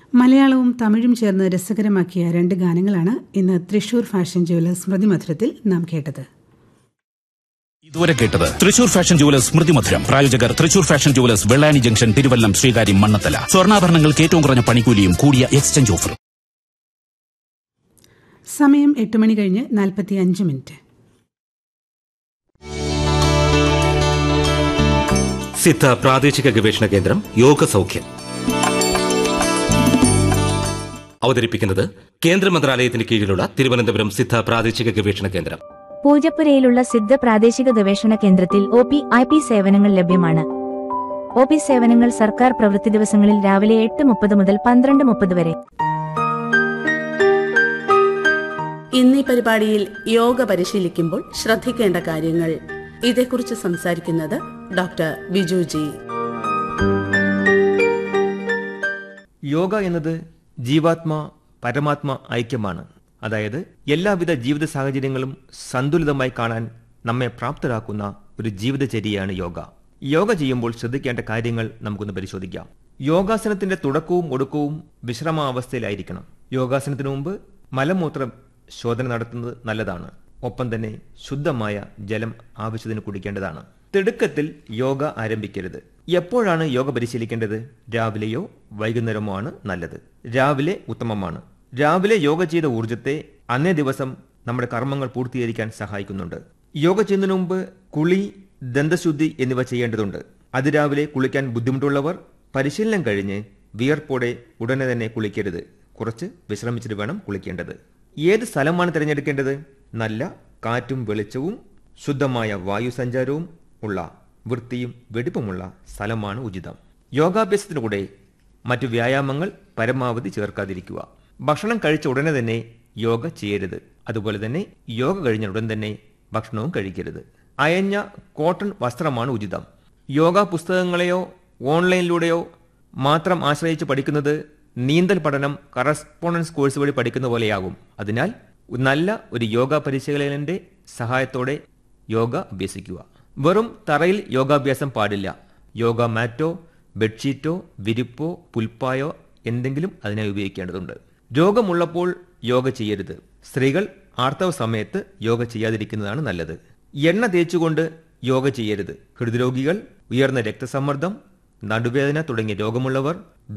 മലയാളവും തമിഴും ചേർന്ന് രസകരമാക്കിയ രണ്ട് ഗാനങ്ങളാണ് ഇന്ന് തൃശൂർ ഫാഷൻ ജുവലേഴ്സ് സ്മൃതി മധുരത്തിൽ നാം കേട്ടത് ഇതുവരെ കേട്ടത് തൃശൂർ ഫാഷൻ ജുവലേഴ്സ് സ്മൃതി മധുരം പ്രായോജകർ Thrissur fashion jewellers Vellani junction Thiruvallam Sreekaryam Mannathala സ്വർണ്ണാഭരണങ്ങൾക്ക് ഏറ്റവും കുറഞ്ഞ പണിക്കൂലിയും കൂടിയ എക്സ്ചേഞ്ച് ഓഫറും സമയം എട്ട് മണി കഴിഞ്ഞ് നാൽപ്പത്തി അഞ്ച് മിനിറ്റ് സിദ്ധ പ്രാദേശിക ഗവേഷണ കേന്ദ്രം യോഗ സൗഖ്യം അവതരിപ്പിക്കുന്നത് കേന്ദ്ര മന്ത്രാലയത്തിന് കീഴിലുള്ള തിരുവനന്തപുരം സിദ്ധ പ്രാദേശിക ഗവേഷണ കേന്ദ്രം പൂജപ്പുരയിലുള്ള സിദ്ധ പ്രാദേശിക ഗവേഷണ കേന്ദ്രത്തിൽ ഒ പി ഐ പി സേവനങ്ങൾ ലഭ്യമാണ് ഒ പി സേവനങ്ങൾ സർക്കാർ പ്രവൃത്തി ദിവസങ്ങളിൽ രാവിലെ എട്ട് മുപ്പത് മുതൽ പന്ത്രണ്ട് മുപ്പത് വരെ ഇന്നീ പരിപാടിയിൽ യോഗ പരിശീലിക്കുമ്പോൾ ശ്രദ്ധിക്കേണ്ട കാര്യങ്ങൾ ഇതേക്കുറിച്ച് സംസാരിക്കുന്നത് ഡോക്ടർ ബിജു ജി യോഗ എന്നത് ജീവാത്മ പരമാത്മ ഐക്യമാണ് അതായത് എല്ലാവിധ ജീവിത സാഹചര്യങ്ങളും സന്തുലിതമായി കാണാൻ നമ്മെ പ്രാപ്തരാക്കുന്ന ഒരു ജീവിതചര്യയാണ് യോഗ യോഗ ചെയ്യുമ്പോൾ ശ്രദ്ധിക്കേണ്ട കാര്യങ്ങൾ നമുക്കൊന്ന് പരിശോധിക്കാം യോഗാസനത്തിന്റെ തുടക്കവും ഒടുക്കവും വിശ്രമാവസ്ഥയിലായിരിക്കണം യോഗാസനത്തിനു മുമ്പ് മലമൂത്ര ശോധന നടത്തുന്നത് നല്ലതാണ് ഒപ്പം തന്നെ ശുദ്ധമായ ജലം ആവശ്യത്തിന് കുടിക്കേണ്ടതാണ് തിടുക്കത്തിൽ യോഗ ആരംഭിക്കരുത് എപ്പോഴാണ് യോഗ പരിശീലിക്കേണ്ടത് രാവിലെയോ വൈകുന്നേരമോ ആണ് നല്ലത് രാവിലെ ഉത്തമമാണ് രാവിലെ യോഗ ചെയ്ത ഊർജത്തെ അന്നേ ദിവസം നമ്മുടെ കർമ്മങ്ങൾ പൂർത്തീകരിക്കാൻ സഹായിക്കുന്നുണ്ട് യോഗ ചെയ്യുന്നതിന് മുമ്പ് കുളി ദന്തശുദ്ധി എന്നിവ ചെയ്യേണ്ടതുണ്ട് അതിരാവിലെ കുളിക്കാൻ ബുദ്ധിമുട്ടുള്ളവർ പരിശീലനം കഴിഞ്ഞ് വിയർപ്പോടെ ഉടനെ തന്നെ കുളിക്കരുത് കുറച്ച് വിശ്രമിച്ചിട്ട് വേണം കുളിക്കേണ്ടത് ഏത് സ്ഥലമാണ് തിരഞ്ഞെടുക്കേണ്ടത് നല്ല കാറ്റും വെളിച്ചവും ശുദ്ധമായ വായു സഞ്ചാരവും ഉള്ള വൃത്തിയും വെടിപ്പുമുള്ള സ്ഥലമാണ് ഉചിതം യോഗാഭ്യാസത്തിനു കൂടെ മറ്റു വ്യായാമങ്ങൾ പരമാവധി ചേർക്കാതിരിക്കുക ഭക്ഷണം കഴിച്ച ഉടനെ തന്നെ യോഗ ചെയ്യരുത് അതുപോലെ തന്നെ യോഗ കഴിഞ്ഞ ഉടൻ തന്നെ ഭക്ഷണവും കഴിക്കരുത് അയഞ്ഞ കോട്ടൺ വസ്ത്രമാണ് ഉചിതം യോഗ പുസ്തകങ്ങളെയോ ഓൺലൈനിലൂടെയോ മാത്രം ആശ്രയിച്ച് പഠിക്കുന്നത് നീന്തൽ പഠനം കറസ്പോണ്ടൻസ് കോഴ്സ് വഴി പഠിക്കുന്ന പോലെയാകും അതിനാൽ നല്ല ഒരു യോഗ പരിശീലകന്റെ സഹായത്തോടെ യോഗ അഭ്യസിക്കുക വെറും തറയിൽ യോഗാഭ്യാസം പാടില്ല യോഗ മാറ്റോ ബെഡ്ഷീറ്റോ വിരിപ്പോ പുൽപ്പായോ എന്തെങ്കിലും അതിനായി ഉപയോഗിക്കേണ്ടതുണ്ട് രോഗമുള്ളപ്പോൾ യോഗ ചെയ്യരുത് സ്ത്രീകൾ ആർത്തവ സമയത്ത് യോഗ ചെയ്യാതിരിക്കുന്നതാണ് നല്ലത് എണ്ണ തേച്ചുകൊണ്ട് യോഗ ചെയ്യരുത് ഹൃദ്രോഗികൾ ഉയർന്ന രക്തസമ്മർദ്ദം നടുവേദന തുടങ്ങിയ രോഗമുള്ളവർ